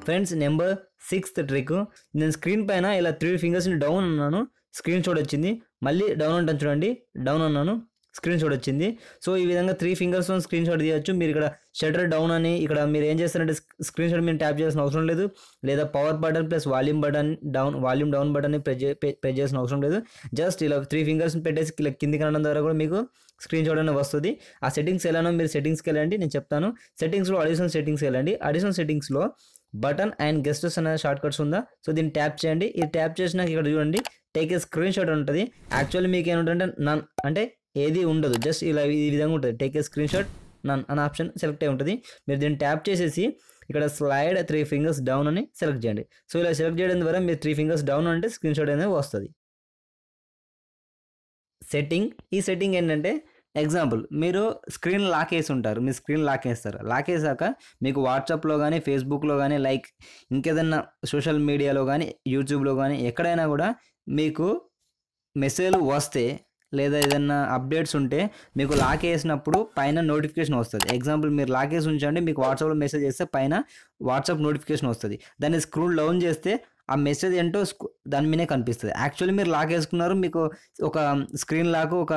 friends number sixth trick నేను screen పైన ఇలా త్రీ ఫింగర్స్ని డౌన్ అన్నాను స్క్రీన్ షాట్ వచ్చింది మళ్ళీ డౌన్ అంటాను చూడండి డౌన్ అన్నాను స్క్రీన్ షాట్ వచ్చింది సో ఈ విధంగా త్రీ ఫింగర్స్ స్క్రీన్ షాట్ తీయచ్చు మీరు ఇక్కడ షటర్ డౌన్ అని ఇక్కడ మీరు ఏం చేస్తారంటే స్క్రీన్ షాట్ మీరు ట్యాప్ చేయాల్సిన అవసరం లేదు లేదా power button plus volume button down volume down button press press చేయాల్సిన అవసరం లేదు జస్ట్ ఇలా త్రీ ఫింగర్స్ పెట్టేసి ఇలా కిందికి అనడం ద్వారా కూడా మీకు స్క్రీన్ షాట్ అనేది వస్తుంది ఆ సెట్టింగ్స్ ఎలానో మీరు సెట్టింగ్స్కి వెళ్ళండి నేను చెప్తాను సెట్టింగ్స్లో అడిషనల్ సెట్టింగ్స్కి వెళ్ళండి అడిషనల్ సెట్టింగ్స్లో బటన్ అండ్ గెస్టర్స్ అనే షార్ట్ కట్స్ ఉందా సో దీన్ని ట్యాప్ చేయండి ఇది ట్యాప్ చేసినాక ఇక్కడ చూడండి టేక్ ఏ స్క్రీన్ షాట్ ఉంటుంది యాక్చువల్లీ మీకు ఏమిటంటే నన్ అంటే ఏది ఉండదు జస్ట్ ఇలా ఈ విధంగా ఉంటుంది టేక్ ఏ స్క్రీన్ షాట్ నన్ అనే ఆప్షన్ సెలెక్ట్ అయి ఉంటుంది మీరు దీన్ని ట్యాప్ చేసేసి ఇక్కడ స్లైడ్ త్రీ ఫింగర్స్ డౌన్ అని సెలెక్ట్ చేయండి సో ఇలా సెలెక్ట్ చేయడం ద్వారా మీరు త్రీ ఫింగర్స్ డౌన్ అంటే స్క్రీన్ షాట్ అనేది వస్తుంది సెట్టింగ్ ఈ సెట్టింగ్ ఏంటంటే ఎగ్జాంపుల్ మీరు స్క్రీన్ లాక్ వేసి ఉంటారు మీ స్క్రీన్ లాక్ వేస్తారు లాక్ వేసాక మీకు వాట్సాప్లో కానీ ఫేస్బుక్లో కానీ లైక్ ఇంకేదన్నా సోషల్ మీడియాలో కానీ యూట్యూబ్లో కానీ ఎక్కడైనా కూడా మీకు మెసేజ్లు వస్తే లేదా ఏదైనా అప్డేట్స్ ఉంటే మీకు లాక్ వేసినప్పుడు పైన నోటిఫికేషన్ వస్తుంది ఎగ్జాంపుల్ మీరు లాక్ వేసి ఉంచండి మీకు వాట్సాప్లో మెసేజ్ చేస్తే పైన వాట్సాప్ నోటిఫికేషన్ వస్తుంది దాన్ని స్క్రూల్ డౌన్ చేస్తే ఆ మెసేజ్ ఏంటో స్క్రూ- దాని మీదే కనిపిస్తుంది యాక్చువల్లీ మీరు లాక్ వేసుకున్నారు మీకు ఒక స్క్రీన్ లాక్ ఒక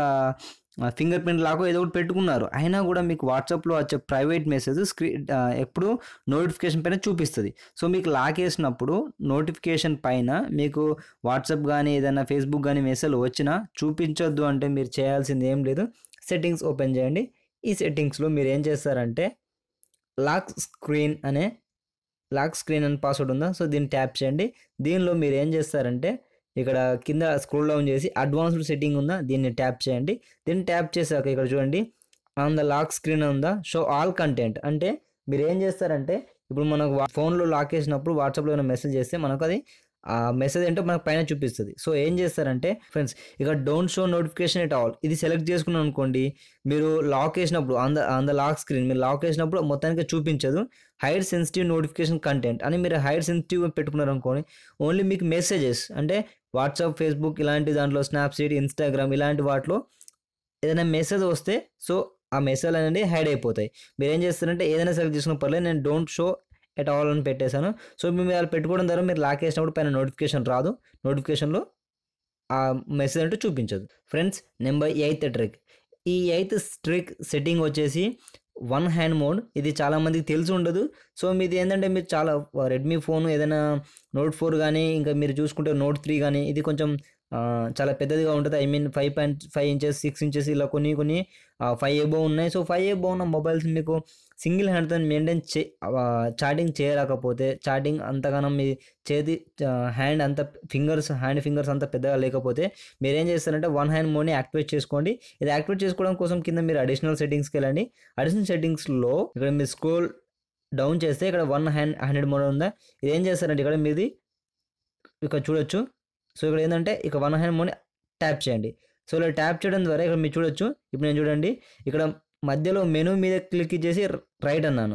ఫింగర్ ప్రింట్ లాకో ఏదో ఒకటి పెట్టుకున్నారు అయినా కూడా మీకు వాట్సాప్లో వచ్చే ప్రైవేట్ మెసేజ్ స్క్రీన్ ఎప్పుడు నోటిఫికేషన్ పైన చూపిస్తుంది సో మీకు లాక్ వేసినప్పుడు నోటిఫికేషన్ పైన మీకు వాట్సాప్ కానీ ఏదైనా ఫేస్బుక్ కానీ మెసేజ్ వచ్చినా చూపించొద్దు అంటే మీరు చేయాల్సింది ఏం లేదు సెట్టింగ్స్ ఓపెన్ చేయండి ఈ సెట్టింగ్స్లో మీరు ఏం చేస్తారంటే లాక్ స్క్రీన్ అనే లాక్ స్క్రీన్ అని పాస్వర్డ్ ఉందా సో దీన్ని ట్యాప్ చేయండి దీనిలో మీరు ఏం చేస్తారంటే ఇక్కడ కింద స్క్రోల్ డౌన్ చేసి అడ్వాన్స్డ్ సెట్టింగ్ ఉందా దీన్ని ట్యాప్ చేయండి దీన్ని ట్యాప్ చేశాక ఇక్కడ చూడండి ఆన్ ద లాక్ స్క్రీన్ ఉందా షో ఆల్ కంటెంట్ అంటే మీరు ఏం చేస్తారంటే ఇప్పుడు మనకు వా- ఫోన్లో లాక్ చేసినప్పుడు వాట్సాప్లో ఏమైనా మెసేజ్ చేస్తే మనకు అది ఆ మెసేజ్ ఏంటో మనకు పైన చూపిస్తుంది సో ఏం చేస్తారంటే ఫ్రెండ్స్ ఇక don't show notification at all ఇది సెలెక్ట్ చేసుకున్నాం అనుకోండి మీరు లాక్ వేసినప్పుడు on the on the lock screen మీరు లాక్ వేసినప్పుడు మొత్తానికి చూపించదు హైడ్ సెన్సిటివ్ నోటిఫికేషన్ కంటెంట్ అని మీరు హైడ్ సెన్సిటివ్ పెట్టుకున్నారు అనుకోండి ఓన్లీ మీకు మెసేజెస్ అంటే వాట్సాప్ ఫేస్బుక్ ఇలాంటి దాంట్లో స్నాప్సీట్ ఇన్స్టాగ్రామ్ ఇలాంటి వాటిలో ఏదైనా మెసేజ్ వస్తే సో ఆ మెసేజ్ అనేది హైడ్ అయిపోతాయి మీరు ఏం చేస్తారంటే ఏదైనా సెలెక్ట్ చేసుకున్న పర్లేదు నేను డోంట్ షో ఎట్ ఆల్ అని పెట్టేశాను సో మీరు అలా పెట్టుకోవడం ద్వారా మీరు లాక్ వేసినప్పుడు పైన నోటిఫికేషన్ రాదు నోటిఫికేషన్లో ఆ మెసేజ్ అంటూ చూపించదు ఫ్రెండ్స్ నెంబర్ ఎయిత్ ట్రిక్ ఈ ఎయిత్ ట్రిక్ సెట్టింగ్ వచ్చేసి వన్ హ్యాండ్ మోడ్ ఇది చాలా మందికి తెలిసి ఉండదు సో మీది ఏంటంటే మీరు చాలా రెడ్మీ ఫోన్ ఏదైనా నోట్ ఫోర్ కానీ ఇంకా మీరు చూసుకుంటే నోట్ త్రీ కానీ ఇది కొంచెం ఆ, చాలా పెద్దదిగా ఉంటుంది I mean five point five inches six inches ఇలా కొన్ని కొన్ని ఫైవ్ ఎబో ఉన్నాయి సో ఫైవ్ ఎబో ఉన్న మొబైల్స్ మీకు సింగిల్ హ్యాండ్తో మెయింటైన్ చే చాటింగ్ చేయలేకపోతే చాటింగ్ అంతగానం మీ చేతి హ్యాండ్ అంత ఫింగర్స్ హ్యాండ్ ఫింగర్స్ అంత పెద్దగా లేకపోతే మీరు ఏం చేస్తారంటే వన్ హ్యాండ్ మోడ్ని యాక్టివేట్ చేసుకోండి ఇది యాక్టివేట్ చేసుకోవడం కోసం కింద మీరు అడిషనల్ సెట్టింగ్స్కి వెళ్ళండి అడిషనల్ సెట్టింగ్స్లో ఇక్కడ మీరు స్క్రోల్ డౌన్ చేస్తే ఇక్కడ వన్ హ్యాండ్ హండ్రెడ్ మోడ్ ఉందా ఇది ఏం చేస్తారంటే ఇక్కడ మీది ఇక్కడ చూడొచ్చు సో ఇక్కడ ఏంటంటే ఇక వన్ హ్యాండ్ మోడ్ని ట్యాప్ చేయండి సో ఇలా ట్యాప్ చేయడం ద్వారా ఇక్కడ మీరు చూడొచ్చు ఇప్పుడు నేను చూడండి ఇక్కడ మధ్యలో మెనూ మీద క్లిక్ చేసి రైట్ అన్నాను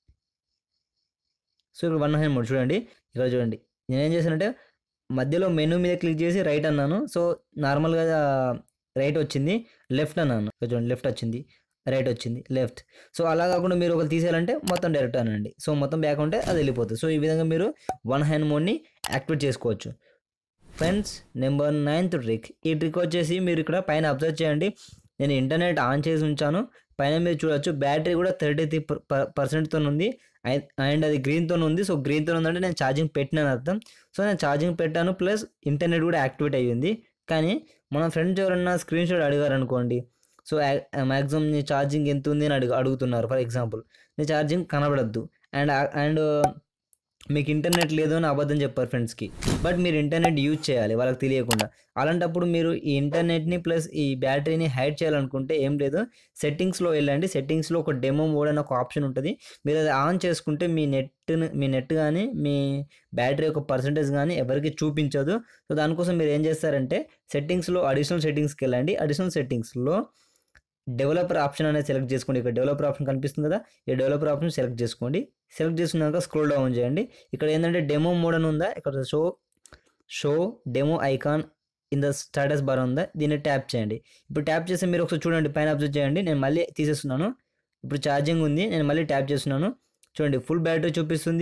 సో ఇక్కడ వన్ హ్యాండ్ మోడ్ చూడండి ఇక్కడ చూడండి నేను ఏం చేశానంటే మధ్యలో మెనూ మీద క్లిక్ చేసి రైట్ అన్నాను సో నార్మల్గా రైట్ వచ్చింది లెఫ్ట్ అన్నాను ఇక్కడ చూడండి లెఫ్ట్ వచ్చింది రైట్ వచ్చింది లెఫ్ట్ సో అలా కాకుండా మీరు ఒకరు తీసేయాలంటే మొత్తం డైరెక్ట్ అనండి సో మొత్తం బ్యాక్ ఉంటే అది వెళ్ళిపోతుంది సో ఈ విధంగా మీరు వన్ హ్యాండ్ మోడ్ని యాక్టివేట్ చేసుకోవచ్చు ఫ్రెండ్స్ నెంబర్ నైన్త్ ట్రిక్ ఈ ట్రిక్ వచ్చేసి మీరు ఇక్కడ పైన అబ్జర్వ్ చేయండి నేను ఇంటర్నెట్ ఆన్ చేసి ఉంచాను పైన మీరు చూడొచ్చు బ్యాటరీ కూడా థర్టీ త్రీ పర్సెంట్తో ఉంది ఐ- అండ్ అది గ్రీన్తో ఉంది సో గ్రీన్తో ఉందంటే నేను ఛార్జింగ్ పెట్టినాను అర్థం సో నేను ఛార్జింగ్ పెట్టాను ప్లస్ ఇంటర్నెట్ కూడా యాక్టివేట్ అయ్యింది కానీ మన ఫ్రెండ్స్ ఎవరన్నా స్క్రీన్ షాట్ అడిగారు అనుకోండి సో మ్యాక్సిమం నీ ఛార్జింగ్ ఎంత ఉంది అని అడుగు అడుగుతున్నారు ఫర్ ఎగ్జాంపుల్ నీ ఛార్జింగ్ కనబడద్దు అండ్ అండ్ మీకు ఇంటర్నెట్ లేదు అని అబద్ధం చెప్పారు ఫ్రెండ్స్కి బట్ మీరు ఇంటర్నెట్ యూజ్ చేయాలి వాళ్ళకి తెలియకుండా అలాంటప్పుడు మీరు ఈ ఇంటర్నెట్ని ప్లస్ ఈ బ్యాటరీని హైడ్ చేయాలనుకుంటే ఏం లేదు సెట్టింగ్స్లో వెళ్ళండి సెట్టింగ్స్లో ఒక డెమో మోడ్ అని ఒక ఆప్షన్ ఉంటుంది మీరు అది ఆన్ చేసుకుంటే మీ నెట్ మీ నెట్ కానీ మీ బ్యాటరీ యొక్క పర్సంటేజ్ కానీ ఎవరికి చూపించదు సో దానికోసం మీరు ఏం చేస్తారంటే సెట్టింగ్స్లో అడిషనల్ సెట్టింగ్స్కి వెళ్ళండి అడిషనల్ సెట్టింగ్స్లో డెవలపర్ ఆప్షన్ అనేది సెలెక్ట్ చేసుకోండి ఇక్కడ డెవలపర్ ఆప్షన్ కనిపిస్తుంది కదా ఈ డెవలపర్ ఆప్షన్ సెలెక్ట్ చేసుకోండి సెలెక్ట్ చేసుకున్నాక స్క్రోల్ డౌన్ చేయండి ఇక్కడ ఏంటంటే డెమో మోడ్ అని ఉందా ఇక్కడ show show demo icon in the status bar ఉందా దీన్ని ట్యాప్ చేయండి ఇప్పుడు ట్యాప్ చేస్తే మీరు ఒకసారి చూడండి పైన అబ్జర్వ్ చేయండి నేను మళ్ళీ తీసేస్తున్నాను ఇప్పుడు ఛార్జింగ్ ఉంది నేను మళ్ళీ ట్యాప్ చేస్తున్నాను చూడండి ఫుల్ బ్యాటరీ చూపిస్తుంది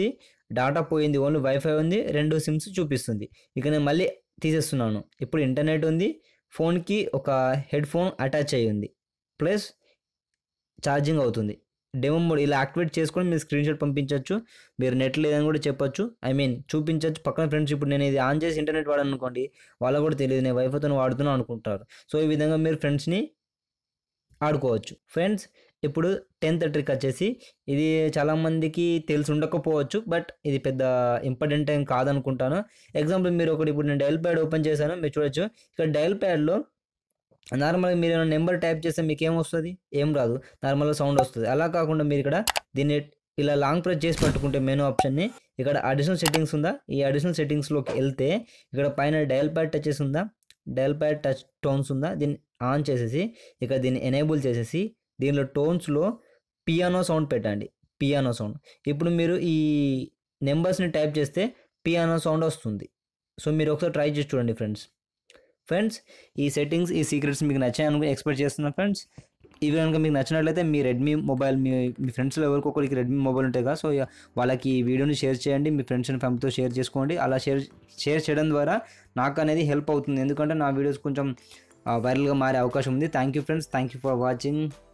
డాటా పోయింది ఓన్లీ వైఫై ఉంది రెండు సిమ్స్ చూపిస్తుంది ఇక నేను మళ్ళీ తీసేస్తున్నాను ఇప్పుడు ఇంటర్నెట్ ఉంది ఫోన్కి ఒక హెడ్ ఫోన్ అటాచ్ అయ్యి ఉంది ప్లస్ ఛార్జింగ్ అవుతుంది డెమో మోడ్ ఇలా యాక్టివేట్ చేసుకొని మీరు స్క్రీన్ షాట్ పంపించవచ్చు మీరు నెట్ లేదని కూడా చెప్పొచ్చు ఐ మీన్ చూపించవచ్చు పక్కన ఫ్రెండ్స్ ఇప్పుడు నేను ఇది ఆన్ చేసి ఇంటర్నెట్ వాడాను అనుకోండి వాళ్ళకు కూడా తెలియదు నేను వైఫైతో వాడుతున్నాను అనుకుంటారు సో ఈ విధంగా మీరు ఫ్రెండ్స్ని ఆడుకోవచ్చు ఫ్రెండ్స్ ఇప్పుడు టెన్త్ ట్రిక్ వచ్చేసి ఇది చాలామందికి తెలిసి ఉండకపోవచ్చు బట్ ఇది పెద్ద ఇంపార్టెంట్ ఏం కాదనుకుంటాను ఎగ్జాంపుల్ మీరు ఒకటి ఇప్పుడు నేను డైల్ ప్యాడ్ ఓపెన్ చేశాను మీరు చూడొచ్చు ఇక్కడ డైల్ ప్యాడ్లో నార్మల్గా మీరు ఏమైనా నెంబర్ టైప్ చేస్తే మీకు ఏం వస్తుంది ఏం రాదు నార్మల్గా సౌండ్ వస్తుంది అలా కాకుండా మీరు ఇక్కడ దీన్ని ఇలా లాంగ్ ప్రెస్ చేసి పట్టుకుంటే మెనూ ఆప్షన్ని ఇక్కడ అడిషనల్ సెట్టింగ్స్ ఉందా ఈ అడిషనల్ సెట్టింగ్స్లోకి వెళ్తే ఇక్కడ పైన డయల్ ప్యాడ్ టచెస్ ఉందా డయల్ ప్యాడ్ టచ్ టోన్స్ ఉందా దీన్ని ఆన్ చేసేసి ఇక దీన్ని ఎనేబుల్ చేసేసి దీనిలో టోన్స్లో పియానో సౌండ్ పెట్టండి పియానో సౌండ్ ఇప్పుడు మీరు ఈ నెంబర్స్ని టైప్ చేస్తే పియానో సౌండ్ వస్తుంది సో మీరు ఒకసారి ట్రై చేసి చూడండి ఫ్రెండ్స్ ఫ్రెండ్స్ ఈ సెట్టింగ్స్ ఈ సీక్రెట్స్ మీకు నచ్చాయని ఎక్స్పెక్ట్ చేస్తున్నాను ఫ్రెండ్స్ ఇవి కనుక మీకు నచ్చినట్లయితే మీ రెడ్మీ మొబైల్ మీ మీ ఫ్రెండ్స్లో ఎవరికి ఒకరికి రెడ్మీ మొబైల్ ఉంటాయి కదా సో ఇక వాళ్ళకి ఈ వీడియోని షేర్ చేయండి మీ ఫ్రెండ్స్ అండ్ ఫ్యామిలీతో షేర్ చేసుకోండి అలా షేర్ షేర్ చేయడం ద్వారా నాకు అనేది హెల్ప్ అవుతుంది ఎందుకంటే నా వీడియోస్ కొంచెం వైరల్గా మారే అవకాశం ఉంది thank you friends thank you for watching